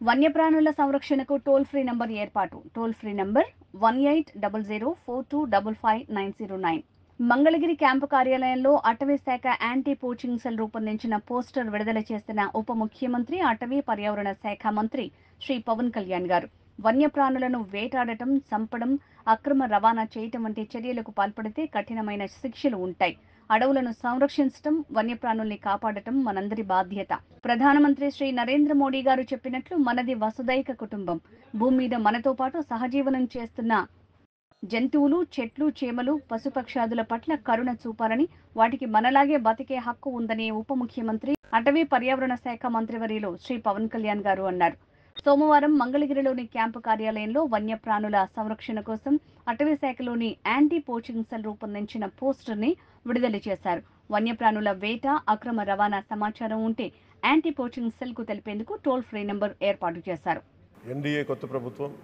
వన్యప్రాణుల సంరక్షణకు toll free number ఏర్పాటు toll free number one eight double zero four two double five nine zero nine Mangalagiri camp కార్యాలయంలో అటవీ శాఖ యాంటీ పోచింగ్ సెల్ రూపొందించిన పోస్టర్ విడుదల చేసిన ఉప ముఖ్యమంత్రి అటవీ పర్యావరణ శాఖ మంత్రి శ్రీ పవన్ కళ్యాణ్ గారు వన్యప్రాణులను వేటాడటం చంపడం అక్రమ రవాణా చేయటం వంటి చర్యలకు పాల్పడితే కఠినమైన శిక్షలు ఉంటాయి అడవులను సంరక్షించటం వన్యప్రాణుల్ని కాపాడటం మనందరి బాధ్యత ప్రధానమంత్రి శ్రీ నరేంద్ర మోడీ గారు చెప్పినట్లు మనది వసుదైక కుటుంబం భూమి మీద మనతో పాటు సహజీవనం చేస్తున్న జంతువులు చెట్లు చేమలు పశుపక్షాదుల పట్ల కరుణ చూపాలని వాటికి మనలాగే బతికే హక్కు ఉందని ఉప ముఖ్యమంత్రి అటవీ పర్యావరణ శాఖ మంత్రివర్యులు శ్రీ పవన్ కళ్యాణ్ గారు అన్నారు సోమవారం మంగళగిరిలోని క్యాంపు కార్యాలయంలో వన్యప్రాణుల సంరక్షణ కోసం అటవీ శాఖలోని యాంటీ పోచింగ్ సెల్ రూపొందించిన పోస్టర్ ని విడుదల చేశారు వన్యప్రాణుల వేట అక్రమ రవాణా సమాచారం ఉంటే యాంటీ పోచింగ్ సెల్ కు తెలిపేందుకు టోల్ ఫ్రీ నెంబర్ ఏర్పాటు చేశారు ఎన్డీఏ కొత్త ప్రభుత్వం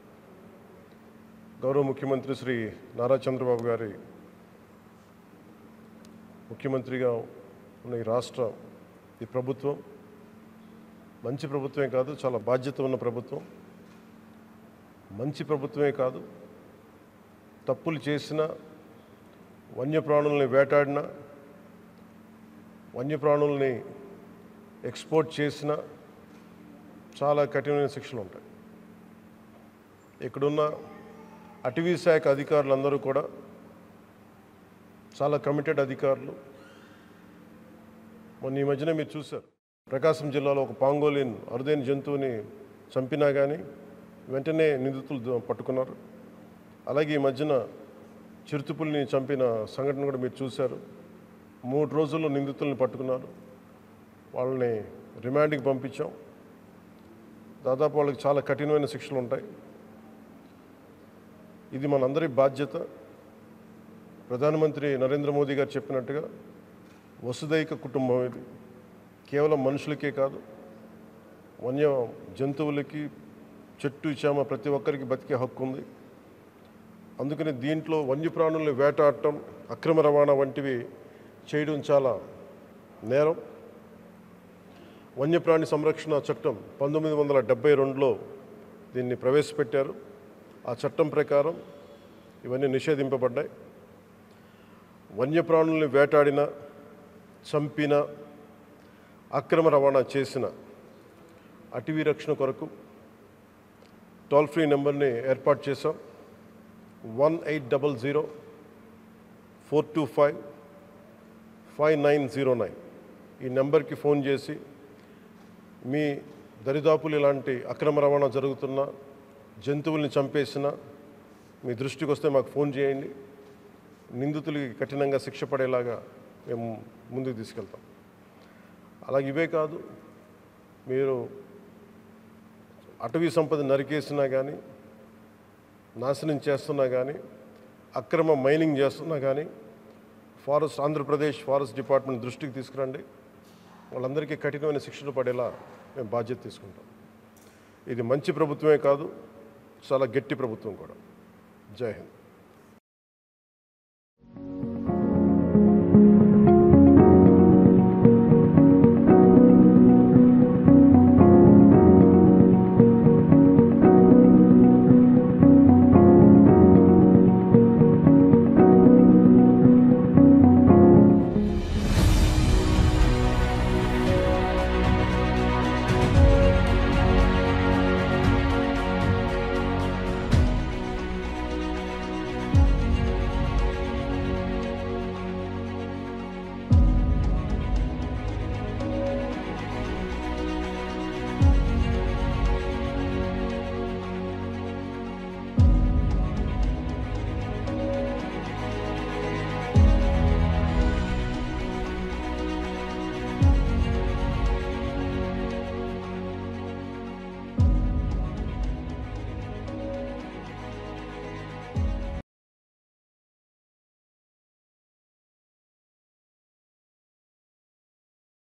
గౌరవ ముఖ్యమంత్రి శ్రీ నారా చంద్రబాబు గారి ముఖ్యమంత్రిగా ఉన్న ఈ రాష్ట్ర ఈ ప్రభుత్వం మంచి ప్రభుత్వమే కాదు చాలా బాధ్యత ఉన్న ప్రభుత్వం మంచి ప్రభుత్వమే కాదు తప్పులు చేసిన వన్యప్రాణుల్ని వేటాడిన వన్యప్రాణుల్ని ఎక్స్పోర్ట్ చేసిన చాలా కఠినమైన శిక్షలు ఉంటాయి ఇక్కడున్న అటవీ శాఖ అధికారులందరూ కూడా చాలా కమిటెడ్ అధికారులు మొన్న ఈ మధ్యన మీరు చూశారు ప్రకాశం జిల్లాలో ఒక పాంగోలిన్ అరుదైన జంతువుని చంపినా కానీ వెంటనే నిందితులు ద- పట్టుకున్నారు అలాగే ఈ మధ్యన చిరుతుపుల్ని చంపిన సంఘటన కూడా మీరు చూశారు మూడు రోజుల్లో నిందితుల్ని పట్టుకున్నారు వాళ్ళని రిమాండ్కి పంపించాం దాదాపు వాళ్ళకి చాలా కఠినమైన శిక్షలు ఉంటాయి ఇది మనందరి బాధ్యత ప్రధానమంత్రి నరేంద్ర మోదీ గారు చెప్పినట్టుగా వసుదైక కుటుంబం ఇది కేవలం మనుషులకే కాదు వన్య జంతువులకి చెట్టు చేమ ప్రతి ఒక్కరికి బతికే హక్కు ఉంది అందుకని దీంట్లో వన్యప్రాణుల్ని వేటాడటం అక్రమ రవాణా వంటివి చేయడం చాలా నేరం వన్యప్రాణి సంరక్షణ చట్టం పంతొమ్మిది వందల డెబ్బై రెండులో దీన్ని ప్రవేశపెట్టారు ఆ చట్టం ప్రకారం ఇవన్నీ నిషేధింపబడ్డాయి వన్యప్రాణుల్ని వేటాడిన చంపిన అక్రమ రవాణా చేసిన అటవీ రక్షణ కొరకు టోల్ ఫ్రీ నెంబర్ని ఏర్పాటు చేశాం one eight double zero four two five five nine zero nine ఈ నెంబర్కి ఫోన్ చేసి మీ దరిదాపులు ఇలాంటి అక్రమ రవాణా జరుగుతున్న జంతువుల్ని చంపేసిన మీ దృష్టికి వస్తే మాకు ఫోన్ చేయండి నిందితులకి కఠినంగా శిక్ష పడేలాగా మేము ముందుకు తీసుకెళ్తాం అలాగే ఇవే కాదు మీరు అటవీ సంపద నరికేసినా కానీ నాశనం చేస్తున్నా కానీ అక్రమ మైనింగ్ చేస్తున్నా కానీ ఫారెస్ట్ ఆంధ్రప్రదేశ్ ఫారెస్ట్ డిపార్ట్మెంట్ దృష్టికి తీసుకురండి వాళ్ళందరికీ కఠినమైన శిక్షలు పడేలా మేము బాధ్యత తీసుకుంటాం ఇది మంచి ప్రభుత్వమే కాదు చాలా గట్టి ప్రభుత్వం కూడా జై హింద్